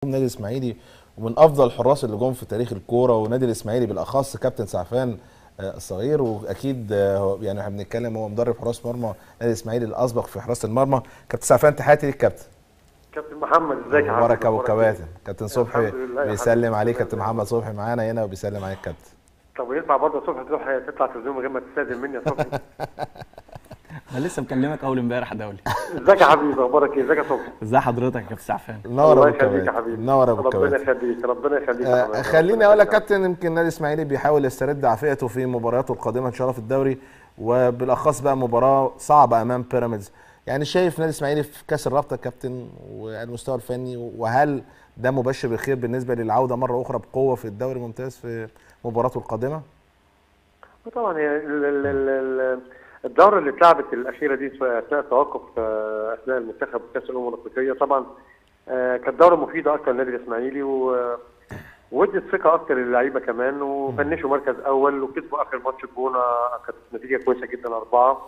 النادي الاسماعيلي ومن افضل الحراس اللي جم في تاريخ الكوره والنادي الاسماعيلي بالاخص كابتن سعفان آه، الصغير واكيد آه، هو- يعني احنا بنتكلم هو مدرب حراس مرمى النادي الاسماعيلي الاسبق في حراسه المرمى كابتن سعفان تحياتي ليك كابتن كابتن محمد ازيك يا حبيبي مبارك ابو أخبارك إيه؟ كباتن كابتن صبحي الحمد لله يا بيسلم حبيبي. عليك كابتن محمد صبحي معانا هنا وبيسلم عليك كابتن طب ينفع برضه الصبح تروح تطلع تلفزيون من غير ما تستاذن مني يا صبحي انا لسه مكلمك اول امبارح يا دولي ازيك يا حبيبي اخبارك ايه ازيك يا صبحي ازي حضرتك يا كابتن سعفان نور الله ابو يخليك يا كباتن حبيبي نور ابو ربنا كباتن يخليك ربنا يخليك يا آه، حبيبي. خليني ربنا اقول لك يخليك. كابتن يمكن النادي الاسماعيلي بيحاول يسترد عافيته في مبارياته القادمه ان شاء الله في الدوري وبالاخص بقى مباراه صعبه امام بيراميدز يعني شايف نادي الاسماعيلي في كاس الرابطه كابتن والمستوى الفني وهل ده مبشر بخير بالنسبه للعوده مره اخرى بقوه في الدوري الممتاز في مباراته القادمه طبعا هي ال- ال- ال- ال- الدوره اللي اتلعبت الاخيره دي في اثناء التوقف آه، اثناء المنتخب كاس الامم الافريقيه طبعا آه، كانت دوره مفيده اكتر للنادي الاسماعيلي و وادت ثقه اكتر للعيبه كمان وفنشوا مركز اول وكسبوا اخر ماتش الجونه كانت نتيجه كويسه جدا اربعه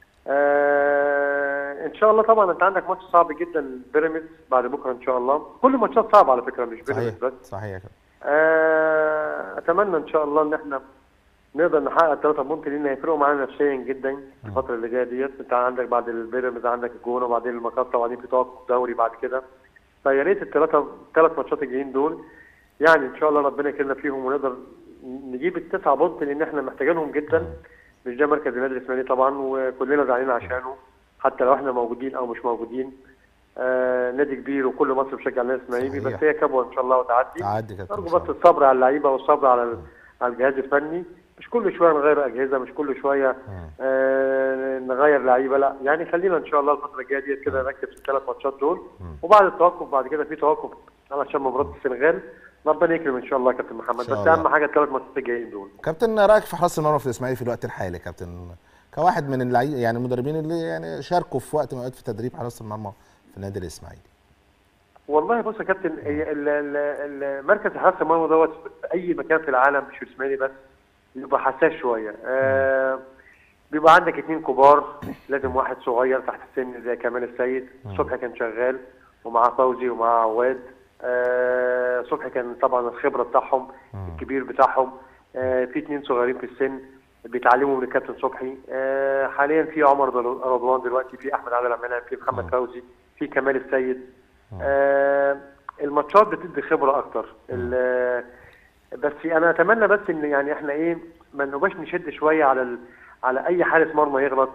آه ان شاء الله طبعا انت عندك ماتش صعب جدا بيراميدز بعد بكره ان شاء الله كل ماتشات صعبه على فكره مش صحيح بيراميدز بس صحيح يا كابتن آه، اتمنى ان شاء الله ان احنا نقدر نحقق الثلاثه بونت لان هيفرقوا معانا نفسيا جدا في الفتره اللي جايه ديت انت عندك بعد البيراميدز عندك الجونه وبعدين المقاطه وبعدين في توقف دوري بعد كده فيا ريت الثلاثه ثلاث ماتشات الجايين دول يعني ان شاء الله ربنا يكرمنا فيهم ونقدر نجيب التسعه بونت لان احنا محتاجينهم جدا مش ده مركز النادي الاسماعيلي طبعا وكلنا زعلانين عشانه حتى لو احنا موجودين او مش موجودين آه نادي كبير وكل مصر بتشجع النادي الاسماعيلي صحيح. بس هي كبوه ان شاء الله وتعدي تعدي يا كابتن إن ارجو شاء بس الله. الصبر على اللعيبه والصبر على ال- على الجهاز الفني مش كل شويه نغير اجهزه مش كل شويه آه نغير لعيبه لا يعني خلينا ان شاء الله الفتره الجايه ديت كده نركز في الثلاث ماتشات دول وبعد التوقف بعد كده في توقف علشان مباراه السنغال ربنا يكرم ان شاء الله يا كابتن محمد إن شاء بس الله. اهم حاجه الثلاث ماتشات الجايين دول كابتن رايك في حراسه المرمى في الاسماعيلي في الوقت الحالي كابتن كواحد من اللعيبه يعني المدربين اللي يعني شاركوا في وقت من الاوقات في تدريب حراسه المرمى في النادي الاسماعيلي والله بص يا كابتن هي ال- ال- ال- مركز حراسه المرمى دوت في اي مكان في العالم مش في الاسماعيلي بس بيبقى حساس شويه آه بيبقى عندك اتنين كبار لازم واحد صغير تحت السن زي كمال السيد صبحي كان شغال ومعاه فوزي ومعاه عواد آه صبحي كان طبعا الخبره بتاعهم الكبير بتاعهم آه في اتنين صغيرين في السن بيتعلموا من الكابتن صبحي آه حاليا في عمر رضوان دلوقتي في احمد عادل عمال في محمد فوزي في كمال السيد آه الماتشات بتدي خبره اكتر ال- بس انا اتمنى بس ان يعني احنا ايه ما نبقاش نشد شويه على ال... على اي حارس مرمى يغلط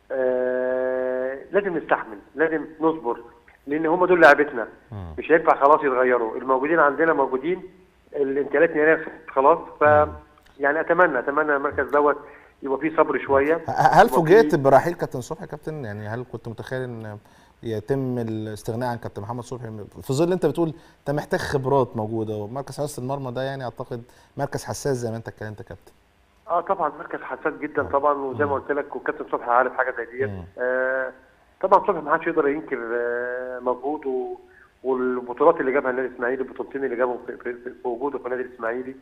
آه لازم نستحمل لازم نصبر لان هم دول لعبتنا مش هينفع خلاص يتغيروا الموجودين عندنا موجودين الامكانيات نهائيه خلاص ف يعني اتمنى اتمنى المركز دوت يبقى فيه صبر شويه ه- هل يبقى فوجئت فيه- برحيل كابتن صبحي يا كابتن يعني هل كنت متخيل ان يتم الاستغناء عن كابتن محمد صبحي في ظل انت بتقول انت محتاج خبرات موجوده ومركز حراسه المرمى ده يعني اعتقد مركز حساس زي ما انت اتكلمت يا كابتن اه طبعا مركز حساس جدا طبعا وزي ما قلت لك والكابتن صبحي عارف حاجه زي ديت مم. آه طبعا صبحي ما حدش يقدر ينكر آه مجهوده والبطولات اللي جابها النادي الاسماعيلي البطولتين اللي جابهم في, في, في, في وجوده في النادي الاسماعيلي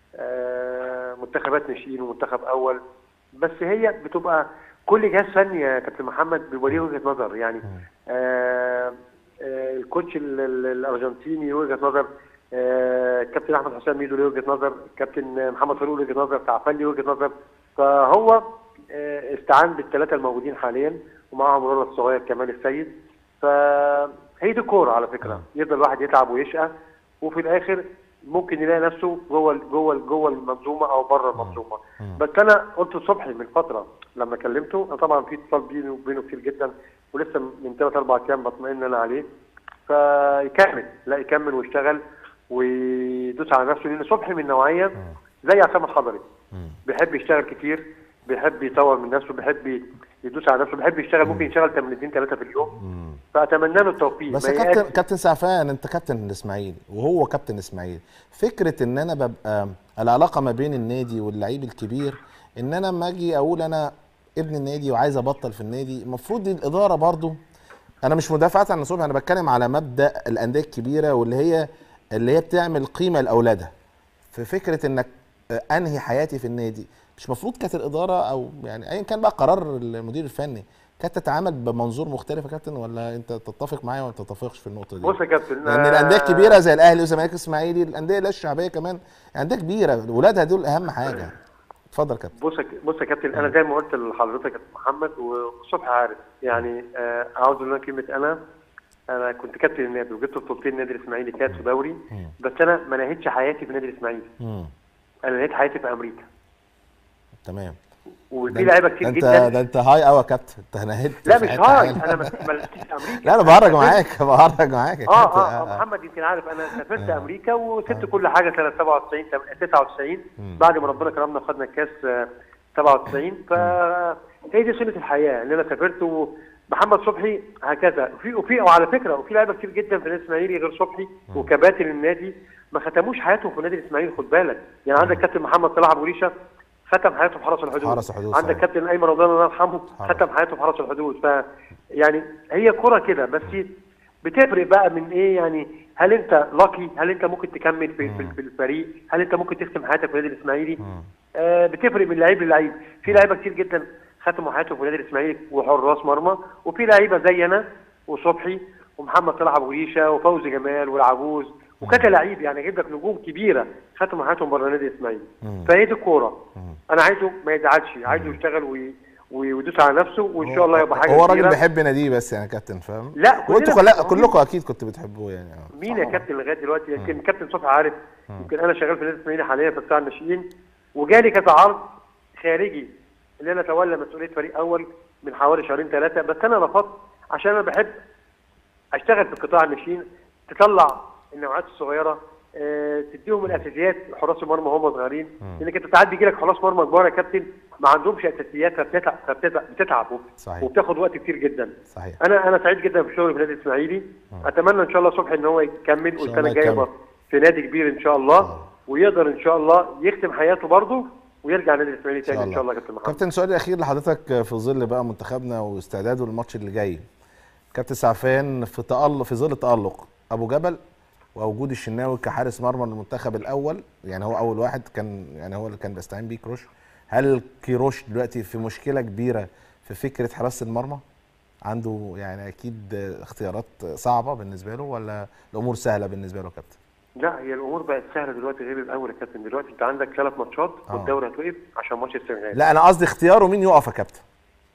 آه منتخبات ناشئين ومنتخب اول بس هي بتبقى كل جهاز فني يا كابتن محمد بيبقى ليه وجهه نظر يعني آه آه الكوتش ال- ال- الارجنتيني له وجهه نظر آه، الكابتن احمد حسام ميدو له وجهه نظر الكابتن محمد فاروق له وجهه نظر تعفان له وجهه نظر فهو آه، استعان بالثلاثه الموجودين حاليا ومعاهم الولد الصغير كمال السيد فهي دي الكوره على فكره يفضل الواحد يتعب ويشقى وفي الاخر ممكن يلاقي نفسه جوه ال- جوه ال- جوه المنظومه او بره المنظومه بس انا قلت صبحي من فتره لما كلمته أنا طبعا في اتصال بيني وبينه كتير جدا ولسه من ثلاث اربع ايام بطمئن انا عليه فيكمل لا يكمل ويشتغل ويدوس على نفسه لان صبحي من نوعيه زي عصام الحضري بيحب يشتغل كتير بيحب يطور من نفسه بيحب يدوس على نفسه بيحب يشتغل ممكن يشتغل تمرينتين ثلاثه في اليوم فاتمنى له التوفيق بس ما يا كابتن ييأس. كابتن سعفان انت كابتن الاسماعيلي وهو كابتن اسماعيلي فكره ان انا ببقى العلاقه ما بين النادي واللعيب الكبير ان انا لما اجي اقول انا ابن النادي وعايز ابطل في النادي المفروض الاداره برضو انا مش مدافعه عن صبحي انا بتكلم على مبدا الانديه الكبيره واللي هي اللي هي بتعمل قيمه لاولادها في فكره انك آه، انهي حياتي في النادي مش مفروض كانت الاداره او يعني ايا كان بقى قرار المدير الفني كانت تتعامل بمنظور مختلف يا كابتن ولا انت تتفق معايا ولا تتفقش في النقطه دي بص يا كابتن لان آه، الانديه الكبيره زي الاهلي والزمالك والاسماعيلي الانديه اللي الشعبيه كمان انديه كبيره ولادها دول اهم حاجه اتفضل يا كابتن بص يا ك- بص يا كابتن انا زي ما قلت لحضرتك يا كابتن محمد والصبح عارف يعني آه، عاوز اقول لك كلمه انا انا كنت كابتن النادي وجبت بطولتين النادي الاسماعيلي كاس ودوري بس انا ما نهيتش حياتي في النادي الاسماعيلي مم. انا نهيت حياتي في امريكا تمام وفي ده لعيبه ده كتير انت جدا ده انت هاي قوي يا كابتن انت نهيت لا في مش حتة هاي عالية. انا ما ما لعبتش في امريكا لا انا بهرج معاك بهرج معاك يا اه كابتن اه آه، محمد يمكن عارف انا سافرت امريكا وسبت كل حاجه سنه 97 تم- 99 بعد ما ربنا كرمنا وخدنا الكاس آه، 97 فهي دي سنه الحياه ان انا سافرت ومحمد صبحي هكذا وفي وفي وعلى فكره وفي لعيبه كتير جدا في النادي الاسماعيلي غير صبحي وكباتن النادي ما ختموش حياتهم في النادي الاسماعيلي خد بالك يعني عندك كابتن محمد صلاح ابو ريشه ختم حياته في حرس الحدود حرس الحدود، عندك صحيح. كابتن ايمن رمضان الله يرحمه حرس. ختم حياته في حرس الحدود ف يعني هي كره كده بس بتفرق بقى من ايه يعني هل انت لاكي هل انت ممكن تكمل في, في, في الفريق هل انت ممكن تختم حياتك في النادي الاسماعيلي آه بتفرق من لعيب للعيب في لعيبه كتير جدا ختموا حياتهم في النادي الاسماعيلي وحراس مرمى وفي لعيبه زي انا وصبحي ومحمد صلاح ابو ريشه وفوزي جمال والعجوز وكذا لعيب يعني اجيب لك نجوم كبيره ختموا حياتهم بره النادي الاسماعيلي فهي دي الكوره انا عايزه ما يزعلش عايزه يشتغل وي وي- ويدوس على نفسه وان شاء الله يبقى حاجه هو راجل كبيرة. بيحب ناديه بس يعني يا كابتن فاهم لا، كلنا وانتوا كلا- بنحبه. كلكم اكيد كنتوا بتحبوه يعني آه. مين يا كابتن لغايه دلوقتي يمكن كابتن صبحي عارف يمكن انا شغال في النادي الاسماعيلي حاليا في قطاع الناشئين وجالي كذا عرض خارجي ان انا اتولى مسؤوليه فريق اول من حوالي شهرين ثلاثه بس انا رفضت عشان انا بحب اشتغل في قطاع الناشئين تطلع النوعات الصغيره آه، تديهم الاساسيات حراس المرمى وهم صغيرين لانك انت ساعات بيجي لك حراس مرمى كبار يا كابتن ما عندهمش اساسيات فبتتعب فبتتعب بتتعب صحيح. وبتاخد وقت كتير جدا صحيح انا انا سعيد جدا في شغلي في النادي الاسماعيلي اتمنى ان شاء الله صبحي ان هو يكمل والسنه الله الجايه يكمل. يبقى في نادي كبير ان شاء الله ويقدر ان شاء الله يختم حياته برضه ويرجع النادي الاسماعيلي تاني ان شاء الله يا كابتن محمد كابتن سؤال الاخير لحضرتك في ظل بقى منتخبنا واستعداده للماتش اللي جاي كابتن سعفان في تألق في ظل تألق ابو جبل ووجود الشناوي كحارس مرمى للمنتخب الاول يعني هو اول واحد كان يعني هو اللي كان بيستعين بيه كروش هل كيروش دلوقتي في مشكله كبيره في فكره حراسه المرمى عنده يعني اكيد اختيارات صعبه بالنسبه له ولا الامور سهله بالنسبه له يا كابتن لا هي الامور بقت سهله دلوقتي غير الاول يا كابتن دلوقتي انت عندك ثلاث ماتشات آه. والدوري هتوقف عشان ماتش السنغال لا انا قصدي اختياره مين يقف يا كابتن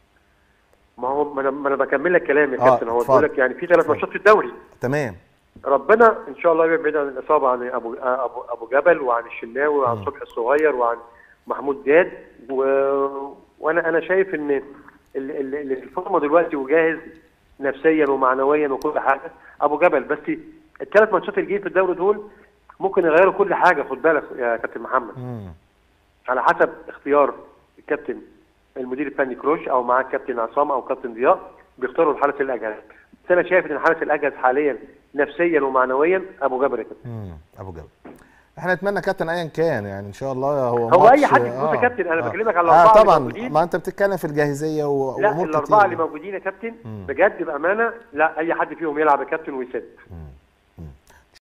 ما هو ما انا ما أنا بكمل لك كلامي يا آه، كابتن هو اتفضل. بيقول لك يعني في ثلاث ماتشات في الدوري تمام ربنا ان شاء الله يبعد عن الاصابه عن ابو ابو ابو جبل وعن الشناوي وعن صبحي الصغير وعن محمود داد و... وانا انا شايف ان ال- ال- اللي في الفورمه دلوقتي وجاهز نفسيا ومعنويا وكل حاجه ابو جبل بس الثلاث ماتشات اللي جايين في الدوري دول ممكن يغيروا كل حاجه خد بالك يا كابتن محمد مم. على حسب اختيار الكابتن المدير الفني كروش او معاه كابتن عصام او كابتن ضياء بيختاروا الحارس الاجهز بس انا شايف ان الحارس الاجهز حاليا نفسيا ومعنويا ابو جبل يا كابتن مم. ابو جبل احنا نتمنى كابتن ايا كان يعني ان شاء الله هو هو ماتش- أي حد بص يا كابتن، أنا بكلمك على الأربعة آه اللي طبعا موجودين. ما انت بتتكلم في الجاهزيه و- لا وامور الاربعه كتير. اللي موجودين يا كابتن بجد بامانه لا اي حد فيهم يلعب يا كابتن ويسد مم.